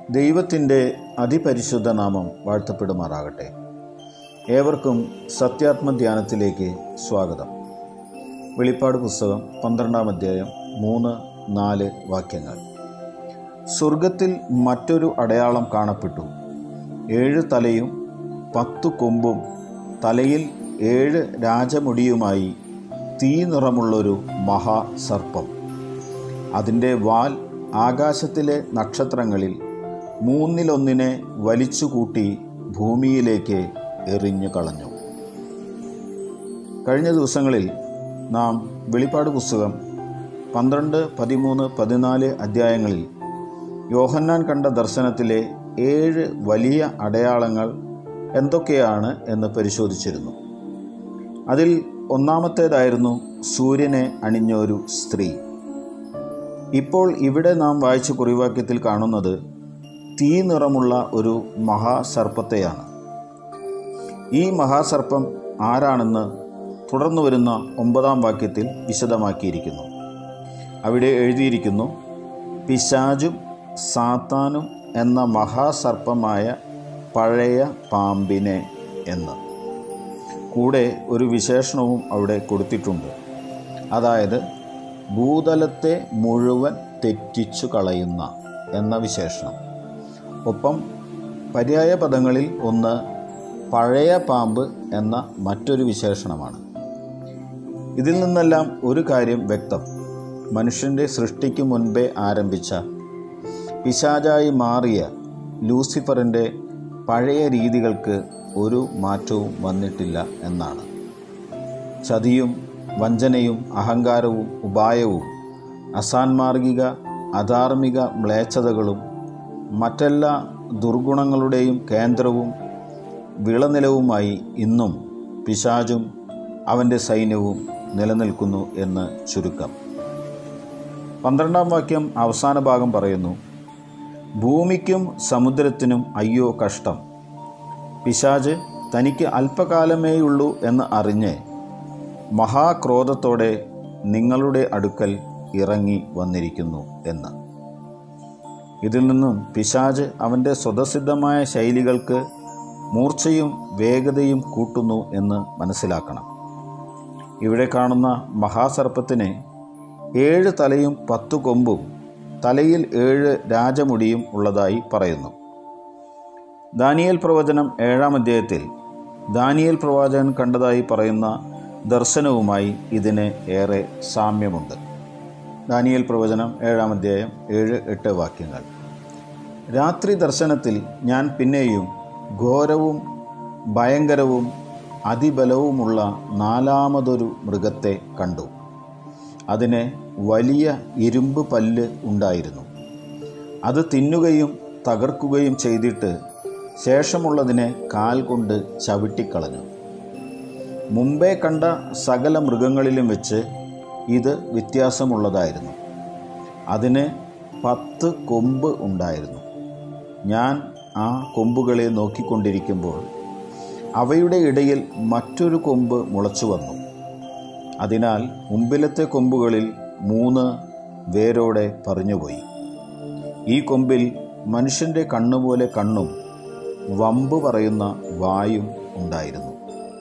ദൈവത്തിൻ്റെ അതിപരിശുദ്ധ നാമം വാഴ്ത്തപ്പെടുമാറാകട്ടെ ഏവർക്കും സത്യാത്മധ്യാനത്തിലേക്ക് സ്വാഗതം വെളിപ്പാട് പുസ്തകം പന്ത്രണ്ടാം അധ്യായം മൂന്ന് നാല് വാക്യങ്ങൾ സ്വർഗത്തിൽ മറ്റൊരു അടയാളം കാണപ്പെട്ടു ഏഴ് തലയും പത്തു കൊമ്പും തലയിൽ ഏഴ് രാജമുടിയുമായി തീ നിറമുള്ളൊരു മഹാസർപ്പം അതിൻ്റെ വാൽ ആകാശത്തിലെ നക്ഷത്രങ്ങളിൽ മൂന്നിലൊന്നിനെ വലിച്ചുകൂട്ടി ഭൂമിയിലേക്ക് എറിഞ്ഞു കളഞ്ഞു കഴിഞ്ഞ ദിവസങ്ങളിൽ നാം വെളിപ്പാട് പുസ്തകം പന്ത്രണ്ട് പതിമൂന്ന് പതിനാല് അധ്യായങ്ങളിൽ യോഹന്നാൻ കണ്ട ദർശനത്തിലെ ഏഴ് വലിയ അടയാളങ്ങൾ എന്തൊക്കെയാണ് എന്ന് പരിശോധിച്ചിരുന്നു അതിൽ ഒന്നാമത്തേതായിരുന്നു സൂര്യനെ അണിഞ്ഞൊരു സ്ത്രീ ഇപ്പോൾ ഇവിടെ നാം വായിച്ച കുറിവാക്യത്തിൽ കാണുന്നത് തീ നിറമുള്ള ഒരു മഹാസർപ്പത്തെയാണ് ഈ മഹാസർപ്പം ആരാണെന്ന് തുടർന്നു വരുന്ന ഒമ്പതാം വാക്യത്തിൽ വിശദമാക്കിയിരിക്കുന്നു അവിടെ എഴുതിയിരിക്കുന്നു പിശാചും സാത്താനും എന്ന മഹാസർപ്പമായ പഴയ പാമ്പിനെ എന്ന് കൂടെ ഒരു വിശേഷണവും അവിടെ കൊടുത്തിട്ടുണ്ട് അതായത് ഭൂതലത്തെ മുഴുവൻ തെറ്റിച്ചു കളയുന്ന എന്ന വിശേഷണം ഒപ്പം പര്യായ പദങ്ങളിൽ ഒന്ന് പഴയ പാമ്പ് എന്ന മറ്റൊരു വിശേഷണമാണ് ഇതിൽ നിന്നെല്ലാം ഒരു കാര്യം വ്യക്തം മനുഷ്യൻ്റെ സൃഷ്ടിക്ക് മുൻപേ ആരംഭിച്ച പിശാചായി മാറിയ ലൂസിഫറിൻ്റെ പഴയ രീതികൾക്ക് ഒരു മാറ്റവും വന്നിട്ടില്ല എന്നാണ് ചതിയും വഞ്ചനയും അഹങ്കാരവും ഉപായവും അസാൻമാർഗിക അധാർമിക മ്ലേച്ഛതകളും മറ്റെല്ലാ ദുർഗുണങ്ങളുടെയും കേന്ദ്രവും വിളനിലവുമായി ഇന്നും പിശാചും അവൻ്റെ സൈന്യവും നിലനിൽക്കുന്നു എന്ന് ചുരുക്കം പന്ത്രണ്ടാം വാക്യം അവസാന ഭാഗം പറയുന്നു ഭൂമിക്കും സമുദ്രത്തിനും അയ്യോ കഷ്ടം പിശാജ് തനിക്ക് അല്പകാലമേയുള്ളൂ എന്ന് അറിഞ്ഞ് മഹാക്രോധത്തോടെ നിങ്ങളുടെ അടുക്കൽ ഇറങ്ങി വന്നിരിക്കുന്നു എന്ന് ഇതിൽ നിന്നും പിശാജ് അവൻ്റെ സ്വതസിദ്ധമായ ശൈലികൾക്ക് മൂർച്ചയും വേഗതയും കൂട്ടുന്നു എന്ന് മനസ്സിലാക്കണം ഇവിടെ കാണുന്ന മഹാസർപ്പത്തിന് ഏഴ് തലയും പത്തു കൊമ്പും തലയിൽ ഏഴ് രാജമുടിയും ഉള്ളതായി പറയുന്നു ദാനിയേൽ പ്രവചനം ഏഴാം അധ്യായത്തിൽ ദാനിയേൽ പ്രവാചകൻ കണ്ടതായി പറയുന്ന ദർശനവുമായി ഇതിന് ഏറെ സാമ്യമുണ്ട് ദാനിയേൽ പ്രവചനം ഏഴാം അധ്യായം ഏഴ് എട്ട് വാക്യങ്ങൾ രാത്രി ദർശനത്തിൽ ഞാൻ പിന്നെയും ഘോരവും ഭയങ്കരവും അതിബലവുമുള്ള നാലാമതൊരു മൃഗത്തെ കണ്ടു അതിന് വലിയ ഇരുമ്പ് പല്ല് ഉണ്ടായിരുന്നു അത് തിന്നുകയും തകർക്കുകയും ചെയ്തിട്ട് ശേഷമുള്ളതിനെ കാൽ കൊണ്ട് ചവിട്ടിക്കളഞ്ഞു മുമ്പേ കണ്ട സകല മൃഗങ്ങളിലും വെച്ച് ഇത് വ്യത്യാസമുള്ളതായിരുന്നു അതിന് പത്ത് കൊമ്പ് ഉണ്ടായിരുന്നു ഞാൻ ആ കൊമ്പുകളെ നോക്കിക്കൊണ്ടിരിക്കുമ്പോൾ അവയുടെ ഇടയിൽ മറ്റൊരു കൊമ്പ് മുളച്ചു വന്നു അതിനാൽ മുമ്പിലത്തെ കൊമ്പുകളിൽ മൂന്ന് വേരോടെ പറഞ്ഞുപോയി ഈ കൊമ്പിൽ മനുഷ്യൻ്റെ കണ്ണുപോലെ കണ്ണും വമ്പ് പറയുന്ന വായും ഉണ്ടായിരുന്നു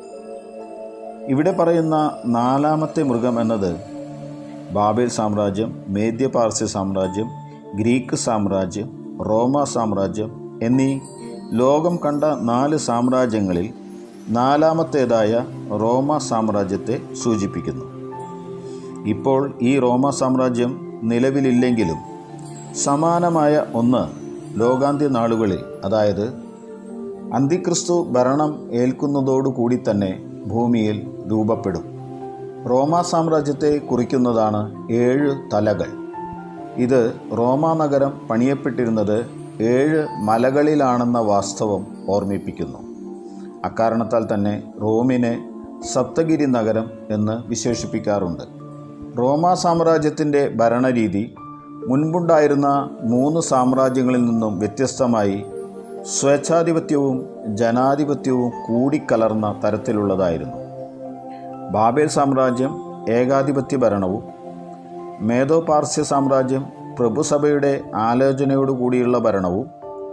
ഇവിടെ പറയുന്ന നാലാമത്തെ മൃഗം എന്നത് ബാബേൽ സാമ്രാജ്യം മേദ്യപാർസ്യ സാമ്രാജ്യം ഗ്രീക്ക് സാമ്രാജ്യം റോമ സാമ്രാജ്യം എന്നീ ലോകം കണ്ട നാല് സാമ്രാജ്യങ്ങളിൽ നാലാമത്തേതായ റോമ സാമ്രാജ്യത്തെ സൂചിപ്പിക്കുന്നു ഇപ്പോൾ ഈ റോമ സാമ്രാജ്യം നിലവിലില്ലെങ്കിലും സമാനമായ ഒന്ന് ലോകാന്ത്യ നാളുകളിൽ അതായത് അന്തിക്രിസ്തു ഭരണം ഏൽക്കുന്നതോടുകൂടി തന്നെ ഭൂമിയിൽ രൂപപ്പെടും റോമ സാമ്രാജ്യത്തെ കുറിക്കുന്നതാണ് ഏഴ് തലകൾ ഇത് റോമ നഗരം പണിയപ്പെട്ടിരുന്നത് ഏഴ് മലകളിലാണെന്ന വാസ്തവം ഓർമ്മിപ്പിക്കുന്നു അക്കാരണത്താൽ തന്നെ റോമിനെ സപ്തഗിരി നഗരം എന്ന് വിശേഷിപ്പിക്കാറുണ്ട് റോമ സാമ്രാജ്യത്തിൻ്റെ ഭരണരീതി മുൻപുണ്ടായിരുന്ന മൂന്ന് സാമ്രാജ്യങ്ങളിൽ നിന്നും വ്യത്യസ്തമായി സ്വേച്ഛാധിപത്യവും ജനാധിപത്യവും കൂടിക്കലർന്ന തരത്തിലുള്ളതായിരുന്നു ബാബേൽ സാമ്രാജ്യം ഏകാധിപത്യ ഭരണവും മേധോപാർസ്യ സാമ്രാജ്യം പ്രഭുസഭയുടെ ആലോചനയോടുകൂടിയുള്ള ഭരണവും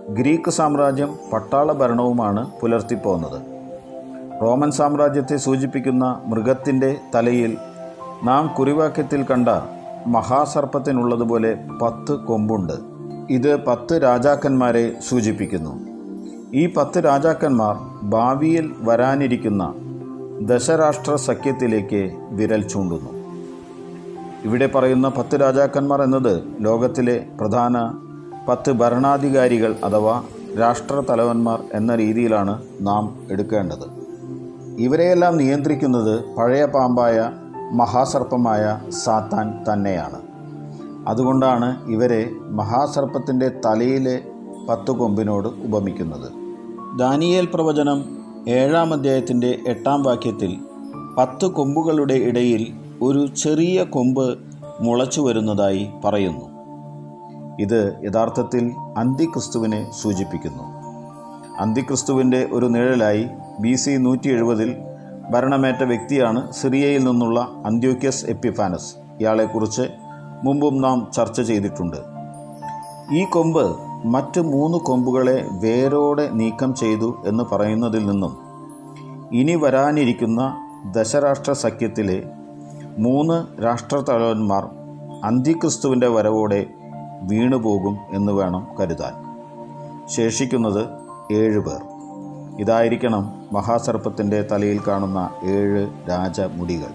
ഗ്രീക്ക് സാമ്രാജ്യം പട്ടാള ഭരണവുമാണ് പുലർത്തിപ്പോന്നത് റോമൻ സാമ്രാജ്യത്തെ സൂചിപ്പിക്കുന്ന മൃഗത്തിൻ്റെ തലയിൽ നാം കുറിവാക്യത്തിൽ കണ്ട മഹാസർപ്പത്തിനുള്ളതുപോലെ പത്ത് കൊമ്പുണ്ട് ഇത് പത്ത് രാജാക്കന്മാരെ സൂചിപ്പിക്കുന്നു ഈ പത്ത് രാജാക്കന്മാർ ഭാവിയിൽ വരാനിരിക്കുന്ന ദശരാഷ്ട്ര സഖ്യത്തിലേക്ക് വിരൽ ചൂണ്ടുന്നു ഇവിടെ പറയുന്ന പത്ത് രാജാക്കന്മാർ എന്നത് ലോകത്തിലെ പ്രധാന പത്ത് ഭരണാധികാരികൾ അഥവാ രാഷ്ട്രതലവന്മാർ എന്ന രീതിയിലാണ് നാം എടുക്കേണ്ടത് ഇവരെയെല്ലാം നിയന്ത്രിക്കുന്നത് പഴയ പാമ്പായ മഹാസർപ്പമായ സാത്താൻ തന്നെയാണ് അതുകൊണ്ടാണ് ഇവരെ മഹാസർപ്പത്തിൻ്റെ തലയിലെ പത്ത് കൊമ്പിനോട് ഉപമിക്കുന്നത് ദാനിയേൽ പ്രവചനം ഏഴാം അധ്യായത്തിൻ്റെ എട്ടാം വാക്യത്തിൽ പത്ത് കൊമ്പുകളുടെ ഇടയിൽ ഒരു ചെറിയ കൊമ്പ് മുളച്ചു വരുന്നതായി പറയുന്നു ഇത് യഥാർത്ഥത്തിൽ അന്തിക്രിസ്തുവിനെ സൂചിപ്പിക്കുന്നു അന്തിക്രിസ്തുവിൻ്റെ ഒരു നിഴലായി ബി സി നൂറ്റി എഴുപതിൽ ഭരണമേറ്റ വ്യക്തിയാണ് സിറിയയിൽ നിന്നുള്ള അന്ത്യോക്യസ് എപ്പിഫാനസ് ഇയാളെക്കുറിച്ച് മുമ്പും നാം ചർച്ച ചെയ്തിട്ടുണ്ട് ഈ കൊമ്പ് മറ്റ് മൂന്ന് കൊമ്പുകളെ വേരോടെ നീക്കം ചെയ്തു എന്ന് പറയുന്നതിൽ നിന്നും ഇനി വരാനിരിക്കുന്ന ദശരാഷ്ട്ര സഖ്യത്തിലെ മൂന്ന് രാഷ്ട്രതലവന്മാർ അന്തിക്രിസ്തുവിൻ്റെ വരവോടെ വീണുപോകും എന്ന് വേണം കരുതാൻ ശേഷിക്കുന്നത് ഏഴ് പേർ ഇതായിരിക്കണം മഹാസർപ്പത്തിൻ്റെ തലയിൽ കാണുന്ന ഏഴ് രാജമുടികൾ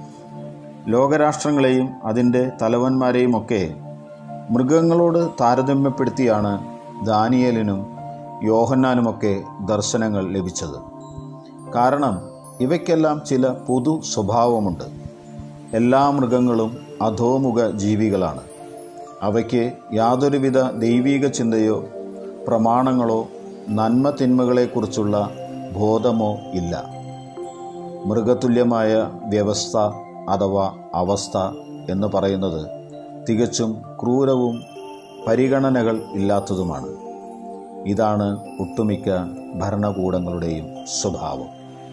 ലോകരാഷ്ട്രങ്ങളെയും അതിൻ്റെ തലവന്മാരെയും ഒക്കെ മൃഗങ്ങളോട് താരതമ്യപ്പെടുത്തിയാണ് ദാനിയേലിനും യോഹന്നാനുമൊക്കെ ദർശനങ്ങൾ ലഭിച്ചത് കാരണം ഇവയ്ക്കെല്ലാം ചില പൊതു സ്വഭാവമുണ്ട് എല്ലാ മൃഗങ്ങളും അധോമുഖ ജീവികളാണ് അവയ്ക്ക് യാതൊരുവിധ ദൈവീക ചിന്തയോ പ്രമാണങ്ങളോ നന്മ തിന്മകളെക്കുറിച്ചുള്ള ബോധമോ ഇല്ല മൃഗതുല്യമായ വ്യവസ്ഥ അഥവാ അവസ്ഥ എന്ന് പറയുന്നത് തികച്ചും ക്രൂരവും പരിഗണനകൾ ഇല്ലാത്തതുമാണ് ഇതാണ് ഒട്ടുമിക്ക ഭരണകൂടങ്ങളുടെയും സ്വഭാവം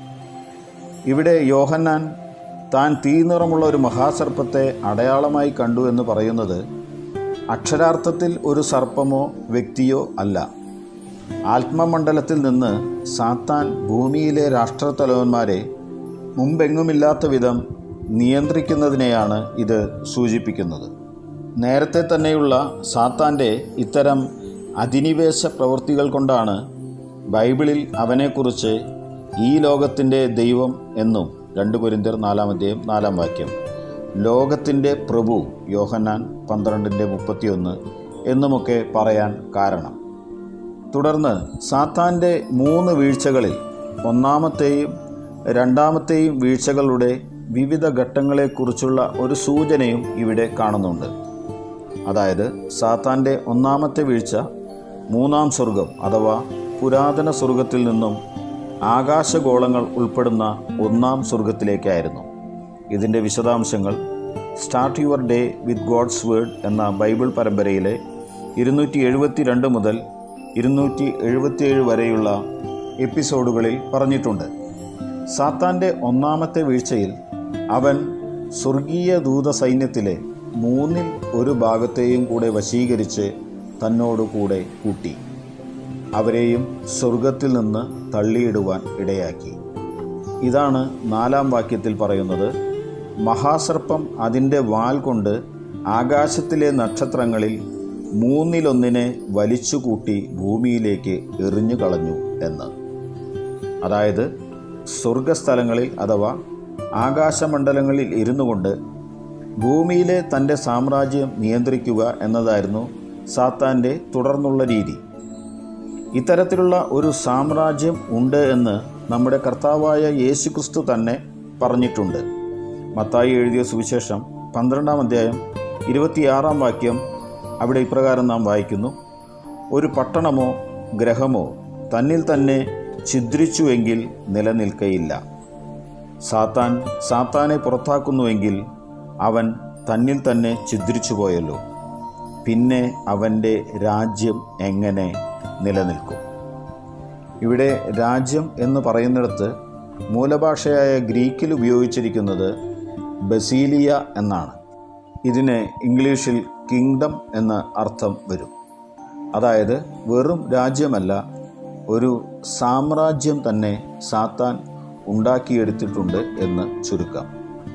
ഇവിടെ യോഹന്നാൻ താൻ തീനിറമുള്ള ഒരു മഹാസർപ്പത്തെ അടയാളമായി കണ്ടു എന്ന് പറയുന്നത് അക്ഷരാർത്ഥത്തിൽ ഒരു സർപ്പമോ വ്യക്തിയോ അല്ല ആത്മമണ്ഡലത്തിൽ നിന്ന് സാത്താൻ ഭൂമിയിലെ രാഷ്ട്രത്തലവന്മാരെ മുമ്പെങ്ങുമില്ലാത്ത വിധം നിയന്ത്രിക്കുന്നതിനെയാണ് ഇത് സൂചിപ്പിക്കുന്നത് നേരത്തെ തന്നെയുള്ള സാത്താൻ്റെ ഇത്തരം അധിനിവേശ പ്രവൃത്തികൾ കൊണ്ടാണ് ബൈബിളിൽ അവനെക്കുറിച്ച് ഈ ലോകത്തിൻ്റെ ദൈവം എന്നും രണ്ട് കുരിന്തിയർ നാലാം അധ്യായം നാലാം വാക്യം ലോകത്തിൻ്റെ പ്രഭു യോഹന്നാൻ പന്ത്രണ്ടിൻ്റെ മുപ്പത്തിയൊന്ന് എന്നുമൊക്കെ പറയാൻ കാരണം തുടർന്ന് സാത്താൻ്റെ മൂന്ന് വീഴ്ചകളിൽ ഒന്നാമത്തെയും രണ്ടാമത്തെയും വീഴ്ചകളുടെ വിവിധ ഘട്ടങ്ങളെക്കുറിച്ചുള്ള ഒരു സൂചനയും ഇവിടെ കാണുന്നുണ്ട് അതായത് സാത്താൻ്റെ ഒന്നാമത്തെ വീഴ്ച മൂന്നാം സ്വർഗം അഥവാ പുരാതന സ്വർഗത്തിൽ നിന്നും ആകാശഗോളങ്ങൾ ഉൾപ്പെടുന്ന ഒന്നാം സ്വർഗത്തിലേക്കായിരുന്നു ഇതിൻ്റെ വിശദാംശങ്ങൾ start your day with God's word എന്ന ബൈബിൾ പരമ്പരയിലെ ഇരുന്നൂറ്റി എഴുപത്തി രണ്ട് മുതൽ ഇരുന്നൂറ്റി എഴുപത്തിയേഴ് വരെയുള്ള എപ്പിസോഡുകളിൽ പറഞ്ഞിട്ടുണ്ട് സാത്താൻ്റെ ഒന്നാമത്തെ വീഴ്ചയിൽ അവൻ സ്വർഗീയ ദൂത സൈന്യത്തിലെ മൂന്നിൽ ഒരു ഭാഗത്തെയും കൂടെ വശീകരിച്ച് തന്നോടുകൂടെ കൂട്ടി അവരെയും സ്വർഗത്തിൽ നിന്ന് തള്ളിയിടുവാൻ ഇടയാക്കി ഇതാണ് നാലാം വാക്യത്തിൽ പറയുന്നത് മഹാസർപ്പം അതിൻ്റെ വാൽ കൊണ്ട് ആകാശത്തിലെ നക്ഷത്രങ്ങളിൽ മൂന്നിലൊന്നിനെ വലിച്ചുകൂട്ടി ഭൂമിയിലേക്ക് എറിഞ്ഞു കളഞ്ഞു എന്ന് അതായത് സ്വർഗസ്ഥലങ്ങളിൽ അഥവാ ആകാശമണ്ഡലങ്ങളിൽ ഇരുന്നു കൊണ്ട് ഭൂമിയിലെ തൻ്റെ സാമ്രാജ്യം നിയന്ത്രിക്കുക എന്നതായിരുന്നു സാത്താൻ്റെ തുടർന്നുള്ള രീതി ഇത്തരത്തിലുള്ള ഒരു സാമ്രാജ്യം ഉണ്ട് എന്ന് നമ്മുടെ കർത്താവായ യേശുക്രിസ്തു തന്നെ പറഞ്ഞിട്ടുണ്ട് മത്തായി എഴുതിയ സുവിശേഷം പന്ത്രണ്ടാം അധ്യായം ഇരുപത്തിയാറാം വാക്യം അവിടെ ഇപ്രകാരം നാം വായിക്കുന്നു ഒരു പട്ടണമോ ഗ്രഹമോ തന്നിൽ തന്നെ ഛിദ്രിച്ചുവെങ്കിൽ നിലനിൽക്കയില്ല സാത്താൻ സാത്താനെ പുറത്താക്കുന്നുവെങ്കിൽ അവൻ തന്നിൽ തന്നെ ഛിദ്രിച്ചു പോയല്ലോ പിന്നെ അവൻ്റെ രാജ്യം എങ്ങനെ നിലനിൽക്കും ഇവിടെ രാജ്യം എന്ന് പറയുന്നിടത്ത് മൂലഭാഷയായ ഗ്രീക്കിൽ ഉപയോഗിച്ചിരിക്കുന്നത് ബസീലിയ എന്നാണ് ഇതിന് ഇംഗ്ലീഷിൽ കിങ്ഡം എന്ന അർത്ഥം വരും അതായത് വെറും രാജ്യമല്ല ഒരു സാമ്രാജ്യം തന്നെ സാത്താൻ ഉണ്ടാക്കിയെടുത്തിട്ടുണ്ട് എന്ന് ചുരുക്കം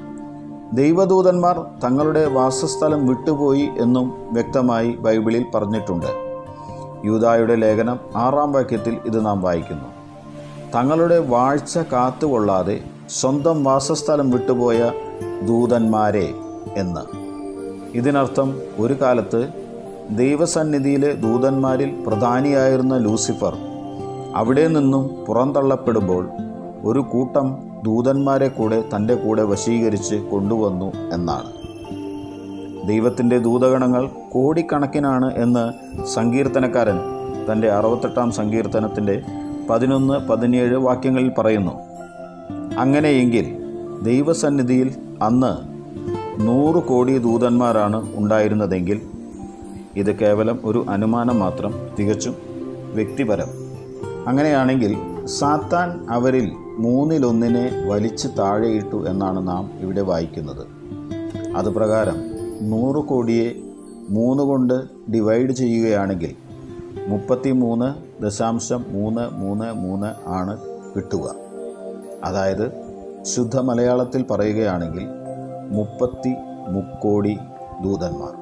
ദൈവദൂതന്മാർ തങ്ങളുടെ വാസസ്ഥലം വിട്ടുപോയി എന്നും വ്യക്തമായി ബൈബിളിൽ പറഞ്ഞിട്ടുണ്ട് യൂതായുടെ ലേഖനം ആറാം വാക്യത്തിൽ ഇത് നാം വായിക്കുന്നു തങ്ങളുടെ വാഴ്ച കാത്തുകൊള്ളാതെ സ്വന്തം വാസസ്ഥലം വിട്ടുപോയ ദൂതന്മാരെ എന്ന് ഇതിനർത്ഥം ഒരു കാലത്ത് ദൈവസന്നിധിയിലെ ദൂതന്മാരിൽ പ്രധാനിയായിരുന്ന ലൂസിഫർ അവിടെ നിന്നും പുറന്തള്ളപ്പെടുമ്പോൾ ഒരു കൂട്ടം ദൂതന്മാരെ കൂടെ തൻ്റെ കൂടെ വശീകരിച്ച് കൊണ്ടുവന്നു എന്നാണ് ദൈവത്തിൻ്റെ ദൂതഗണങ്ങൾ കോടിക്കണക്കിനാണ് എന്ന് സങ്കീർത്തനക്കാരൻ തൻ്റെ അറുപത്തെട്ടാം സങ്കീർത്തനത്തിൻ്റെ പതിനൊന്ന് പതിനേഴ് വാക്യങ്ങളിൽ പറയുന്നു അങ്ങനെയെങ്കിൽ ദൈവസന്നിധിയിൽ അന്ന് നൂറ് കോടി ദൂതന്മാരാണ് ഉണ്ടായിരുന്നതെങ്കിൽ ഇത് കേവലം ഒരു അനുമാനം മാത്രം തികച്ചും വ്യക്തിപരം അങ്ങനെയാണെങ്കിൽ സാത്താൻ അവരിൽ മൂന്നിലൊന്നിനെ വലിച്ചു താഴെയിട്ടു എന്നാണ് നാം ഇവിടെ വായിക്കുന്നത് അതുപ്രകാരം നൂറ് കോടിയെ മൂന്ന് കൊണ്ട് ഡിവൈഡ് ചെയ്യുകയാണെങ്കിൽ മുപ്പത്തി മൂന്ന് ദശാംശം മൂന്ന് മൂന്ന് മൂന്ന് ആണ് കിട്ടുക അതായത് ശുദ്ധ മലയാളത്തിൽ പറയുകയാണെങ്കിൽ മുപ്പത്തി മുക്കോടി ദൂതന്മാർ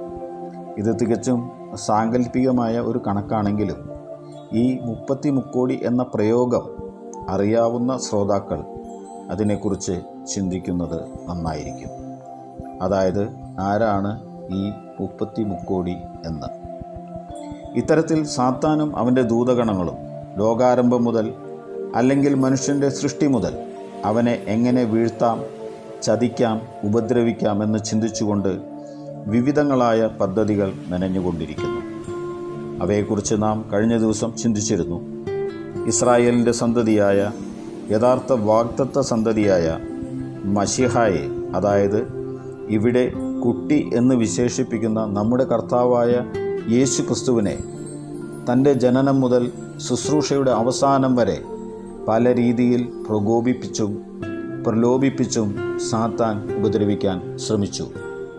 ഇത് തികച്ചും സാങ്കല്പികമായ ഒരു കണക്കാണെങ്കിലും ഈ മുപ്പത്തി മുക്കോടി എന്ന പ്രയോഗം അറിയാവുന്ന ശ്രോതാക്കൾ അതിനെക്കുറിച്ച് ചിന്തിക്കുന്നത് നന്നായിരിക്കും അതായത് ആരാണ് ഈ മുപ്പത്തി മുക്കോടി എന്ന് ഇത്തരത്തിൽ സാത്താനും അവൻ്റെ ദൂതഗണങ്ങളും ലോകാരംഭം മുതൽ അല്ലെങ്കിൽ മനുഷ്യൻ്റെ സൃഷ്ടി മുതൽ അവനെ എങ്ങനെ വീഴ്ത്താം ചതിക്കാം ഉപദ്രവിക്കാം എന്ന് ചിന്തിച്ചുകൊണ്ട് വിവിധങ്ങളായ പദ്ധതികൾ നനഞ്ഞുകൊണ്ടിരിക്കുന്നു അവയെക്കുറിച്ച് നാം കഴിഞ്ഞ ദിവസം ചിന്തിച്ചിരുന്നു ഇസ്രായേലിൻ്റെ സന്തതിയായ യഥാർത്ഥ വാഗ്ദത്ത സന്തതിയായ മഷിഹായെ അതായത് ഇവിടെ കുട്ടി എന്ന് വിശേഷിപ്പിക്കുന്ന നമ്മുടെ കർത്താവായ യേശു ക്രിസ്തുവിനെ തൻ്റെ ജനനം മുതൽ ശുശ്രൂഷയുടെ അവസാനം വരെ പല രീതിയിൽ പ്രകോപിപ്പിച്ചും പ്രലോഭിപ്പിച്ചും സാത്താൻ ഉപദ്രവിക്കാൻ ശ്രമിച്ചു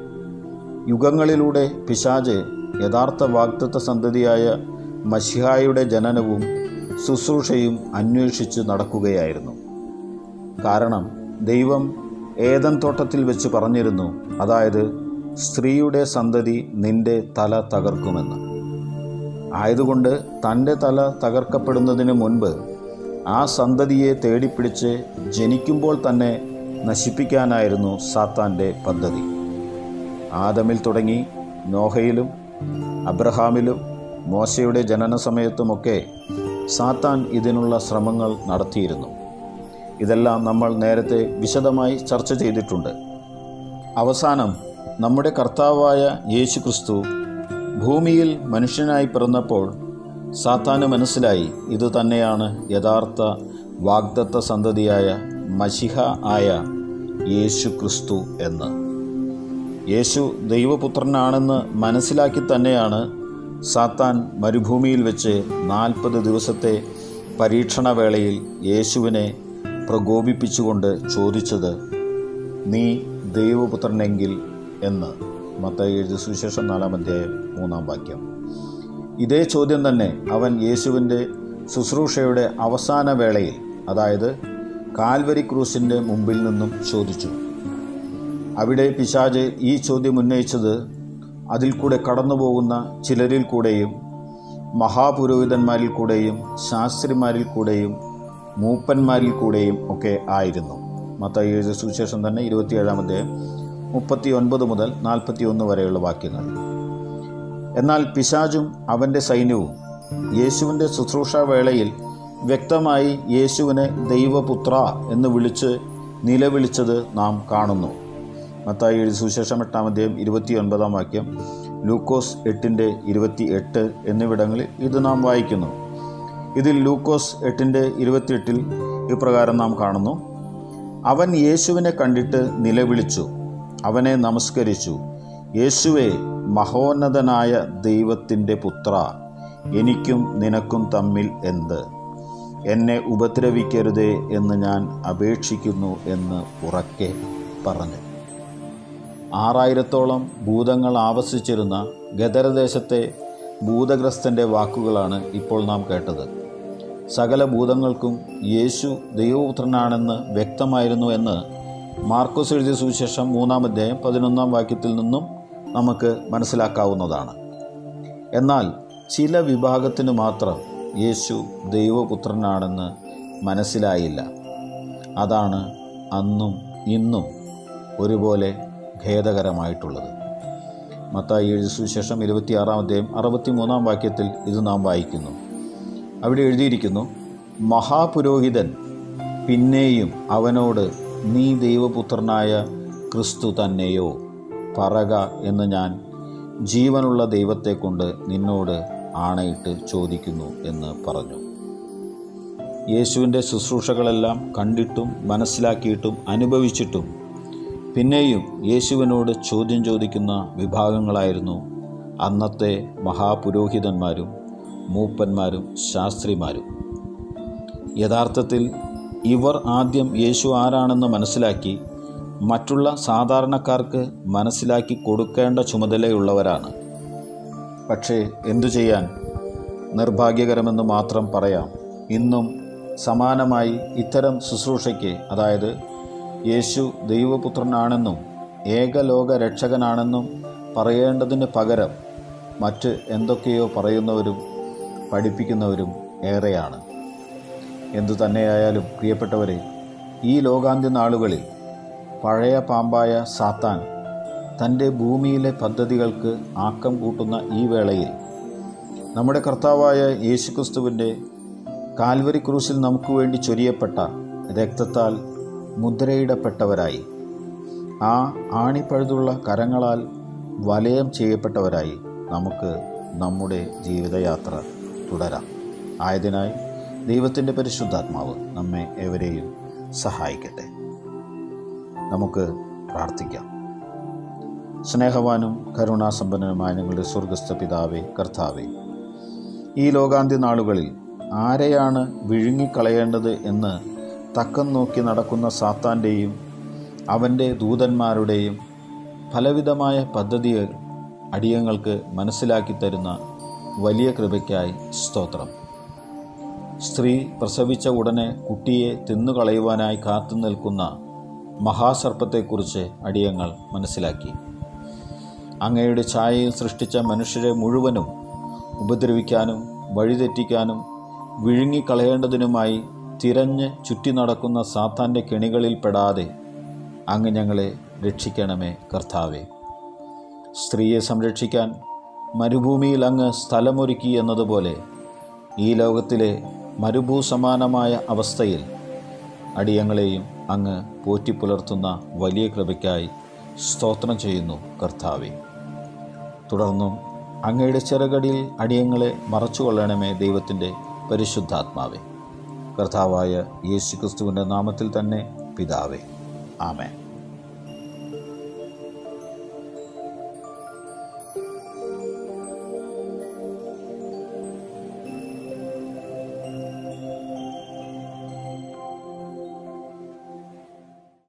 യുഗങ്ങളിലൂടെ പിശാജ് യഥാർത്ഥ വാഗ്ദത്ത സന്തതിയായ മഷിഹായുടെ ജനനവും ശുശ്രൂഷയും അന്വേഷിച്ച് നടക്കുകയായിരുന്നു കാരണം ദൈവം ഏതൻ തോട്ടത്തിൽ വെച്ച് പറഞ്ഞിരുന്നു അതായത് സ്ത്രീയുടെ സന്തതി നിന്റെ തല തകർക്കുമെന്ന് ആയതുകൊണ്ട് തൻ്റെ തല തകർക്കപ്പെടുന്നതിന് മുൻപ് ആ സന്തതിയെ തേടിപ്പിടിച്ച് ജനിക്കുമ്പോൾ തന്നെ നശിപ്പിക്കാനായിരുന്നു സാത്താൻ്റെ പദ്ധതി ആദമിൽ തുടങ്ങി നോഹയിലും അബ്രഹാമിലും മോശയുടെ ജനന സമയത്തുമൊക്കെ സാത്താൻ ഇതിനുള്ള ശ്രമങ്ങൾ നടത്തിയിരുന്നു ഇതെല്ലാം നമ്മൾ നേരത്തെ വിശദമായി ചർച്ച ചെയ്തിട്ടുണ്ട് അവസാനം നമ്മുടെ കർത്താവായ യേശു ക്രിസ്തു ഭൂമിയിൽ മനുഷ്യനായി പിറന്നപ്പോൾ സാത്താന് മനസ്സിലായി ഇത് തന്നെയാണ് യഥാർത്ഥ വാഗ്ദത്ത സന്തതിയായ മഷിഹ ആയ യേശു ക്രിസ്തു എന്ന് യേശു ദൈവപുത്രനാണെന്ന് മനസ്സിലാക്കി തന്നെയാണ് സാത്താൻ മരുഭൂമിയിൽ വെച്ച് നാൽപ്പത് ദിവസത്തെ പരീക്ഷണവേളയിൽ യേശുവിനെ പ്രകോപിപ്പിച്ചുകൊണ്ട് ചോദിച്ചത് നീ ദൈവപുത്രനെങ്കിൽ എന്ന് മത്തായി എഴുതിയ സുവിശേഷം നാലാം അധ്യായം മൂന്നാം വാക്യം ഇതേ ചോദ്യം തന്നെ അവൻ യേശുവിൻ്റെ ശുശ്രൂഷയുടെ അവസാന വേളയിൽ അതായത് കാൽവരി ക്രൂസിൻ്റെ മുമ്പിൽ നിന്നും ചോദിച്ചു അവിടെ പിശാജ് ഈ ചോദ്യം ഉന്നയിച്ചത് അതിൽ കൂടെ കടന്നുപോകുന്ന ചിലരിൽ കൂടെയും മഹാപുരോഹിതന്മാരിൽ കൂടെയും ശാസ്ത്രിമാരിൽ കൂടെയും മൂപ്പന്മാരിൽ കൂടെയും ഒക്കെ ആയിരുന്നു മത്തായി എഴുതിയ സുവിശേഷം തന്നെ ഇരുപത്തിയേഴാം അധ്യായം മുപ്പത്തി ഒൻപത് മുതൽ നാൽപ്പത്തി ഒന്ന് വരെയുള്ള വാക്യങ്ങൾ എന്നാൽ പിശാചും അവൻ്റെ സൈന്യവും യേശുവിൻ്റെ ശുശ്രൂഷാ വേളയിൽ വ്യക്തമായി യേശുവിനെ ദൈവപുത്ര എന്ന് വിളിച്ച് നിലവിളിച്ചത് നാം കാണുന്നു മത്തായി എഴുതി സുവിശേഷം എട്ടാം അധ്യായം ഇരുപത്തി ഒൻപതാം വാക്യം ലൂക്കോസ് എട്ടിൻ്റെ ഇരുപത്തി എട്ട് എന്നിവിടങ്ങളിൽ ഇത് നാം വായിക്കുന്നു ഇതിൽ ലൂക്കോസ് എട്ടിൻ്റെ ഇരുപത്തിയെട്ടിൽ ഇപ്രകാരം നാം കാണുന്നു അവൻ യേശുവിനെ കണ്ടിട്ട് നിലവിളിച്ചു അവനെ നമസ്കരിച്ചു യേശുവെ മഹോന്നതനായ ദൈവത്തിൻ്റെ പുത്ര എനിക്കും നിനക്കും തമ്മിൽ എന്ത് എന്നെ ഉപദ്രവിക്കരുതേ എന്ന് ഞാൻ അപേക്ഷിക്കുന്നു എന്ന് ഉറക്കെ പറഞ്ഞു ആറായിരത്തോളം ഭൂതങ്ങൾ ആവസിച്ചിരുന്ന ഗദരദേശത്തെ ഭൂതഗ്രസ്തൻ്റെ വാക്കുകളാണ് ഇപ്പോൾ നാം കേട്ടത് സകല ഭൂതങ്ങൾക്കും യേശു ദൈവപുത്രനാണെന്ന് വ്യക്തമായിരുന്നു എന്ന് മാർക്കോസ് എഴുതിയ സുവിശേഷം മൂന്നാം അധ്യായം പതിനൊന്നാം വാക്യത്തിൽ നിന്നും നമുക്ക് മനസ്സിലാക്കാവുന്നതാണ് എന്നാൽ ചില വിഭാഗത്തിന് മാത്രം യേശു ദൈവപുത്രനാണെന്ന് മനസ്സിലായില്ല അതാണ് അന്നും ഇന്നും ഒരുപോലെ ഖേദകരമായിട്ടുള്ളത് മത്തായി എഴുതിയ സുവിശേഷം ഇരുപത്തിയാറാം അധ്യായം അറുപത്തിമൂന്നാം വാക്യത്തിൽ ഇത് നാം വായിക്കുന്നു അവിടെ എഴുതിയിരിക്കുന്നു മഹാപുരോഹിതൻ പിന്നെയും അവനോട് നീ ദൈവപുത്രനായ ക്രിസ്തു തന്നെയോ പറക എന്ന് ഞാൻ ജീവനുള്ള ദൈവത്തെ കൊണ്ട് നിന്നോട് ആണയിട്ട് ചോദിക്കുന്നു എന്ന് പറഞ്ഞു യേശുവിൻ്റെ ശുശ്രൂഷകളെല്ലാം കണ്ടിട്ടും മനസ്സിലാക്കിയിട്ടും അനുഭവിച്ചിട്ടും പിന്നെയും യേശുവിനോട് ചോദ്യം ചോദിക്കുന്ന വിഭാഗങ്ങളായിരുന്നു അന്നത്തെ മഹാപുരോഹിതന്മാരും മൂപ്പന്മാരും ശാസ്ത്രിമാരും യഥാർത്ഥത്തിൽ ഇവർ ആദ്യം യേശു ആരാണെന്ന് മനസ്സിലാക്കി മറ്റുള്ള സാധാരണക്കാർക്ക് മനസ്സിലാക്കി കൊടുക്കേണ്ട ചുമതലയുള്ളവരാണ് പക്ഷേ എന്തു ചെയ്യാൻ നിർഭാഗ്യകരമെന്ന് മാത്രം പറയാം ഇന്നും സമാനമായി ഇത്തരം ശുശ്രൂഷയ്ക്ക് അതായത് യേശു ദൈവപുത്രനാണെന്നും ഏകലോക രക്ഷകനാണെന്നും പറയേണ്ടതിന് പകരം മറ്റ് എന്തൊക്കെയോ പറയുന്നവരും പഠിപ്പിക്കുന്നവരും ഏറെയാണ് എന്തു തന്നെയായാലും പ്രിയപ്പെട്ടവരെ ഈ ലോകാന്ത്യ നാളുകളിൽ പഴയ പാമ്പായ സാത്താൻ തൻ്റെ ഭൂമിയിലെ പദ്ധതികൾക്ക് ആക്കം കൂട്ടുന്ന ഈ വേളയിൽ നമ്മുടെ കർത്താവായ യേശുക്രിസ്തുവിൻ്റെ കാൽവരി ക്രൂസിൽ നമുക്ക് വേണ്ടി ചൊരിയപ്പെട്ട രക്തത്താൽ മുദ്രയിടപ്പെട്ടവരായി ആ ആണിപ്പഴുതുള്ള കരങ്ങളാൽ വലയം ചെയ്യപ്പെട്ടവരായി നമുക്ക് നമ്മുടെ ജീവിതയാത്ര തുടരാം ആയതിനായി ദൈവത്തിൻ്റെ പരിശുദ്ധാത്മാവ് നമ്മെ എവരെയും സഹായിക്കട്ടെ നമുക്ക് പ്രാർത്ഥിക്കാം സ്നേഹവാനും കരുണാസമ്പന്നനുമായ ഞങ്ങളുടെ സ്വർഗസ്ഥ പിതാവേ കർത്താവേ ഈ ലോകാന്ത്യ നാളുകളിൽ ആരെയാണ് വിഴുങ്ങിക്കളയേണ്ടത് എന്ന് തക്കം നോക്കി നടക്കുന്ന സാത്താൻ്റെയും അവൻ്റെ ദൂതന്മാരുടെയും ഫലവിധമായ പദ്ധതികൾ അടിയങ്ങൾക്ക് മനസ്സിലാക്കി തരുന്ന വലിയ കൃപയ്ക്കായി സ്തോത്രം സ്ത്രീ പ്രസവിച്ച ഉടനെ കുട്ടിയെ തിന്നുകളയുവാനായി കാത്തു നിൽക്കുന്ന മഹാസർപ്പത്തെക്കുറിച്ച് അടിയങ്ങൾ മനസ്സിലാക്കി അങ്ങയുടെ ഛായയിൽ സൃഷ്ടിച്ച മനുഷ്യരെ മുഴുവനും ഉപദ്രവിക്കാനും വഴിതെറ്റിക്കാനും വിഴുങ്ങിക്കളയേണ്ടതിനുമായി തിരഞ്ഞ് ചുറ്റി നടക്കുന്ന സാത്താൻ്റെ കെണികളിൽ പെടാതെ അങ്ങ് ഞങ്ങളെ രക്ഷിക്കണമേ കർത്താവേ സ്ത്രീയെ സംരക്ഷിക്കാൻ മരുഭൂമിയിൽ അങ്ങ് സ്ഥലമൊരുക്കി എന്നതുപോലെ ഈ ലോകത്തിലെ മരുഭൂസമാനമായ അവസ്ഥയിൽ അടിയങ്ങളെയും അങ്ങ് പോറ്റിപ്പുലർത്തുന്ന വലിയ കൃപയ്ക്കായി സ്തോത്രം ചെയ്യുന്നു കർത്താവെ തുടർന്നും അങ്ങയുടെ ചെറുകടിയിൽ അടിയങ്ങളെ മറച്ചുകൊള്ളണമേ ദൈവത്തിൻ്റെ പരിശുദ്ധാത്മാവെ കർത്താവായ യേശുക്രിസ്തുവിൻ്റെ നാമത്തിൽ തന്നെ പിതാവേ ആമേൻ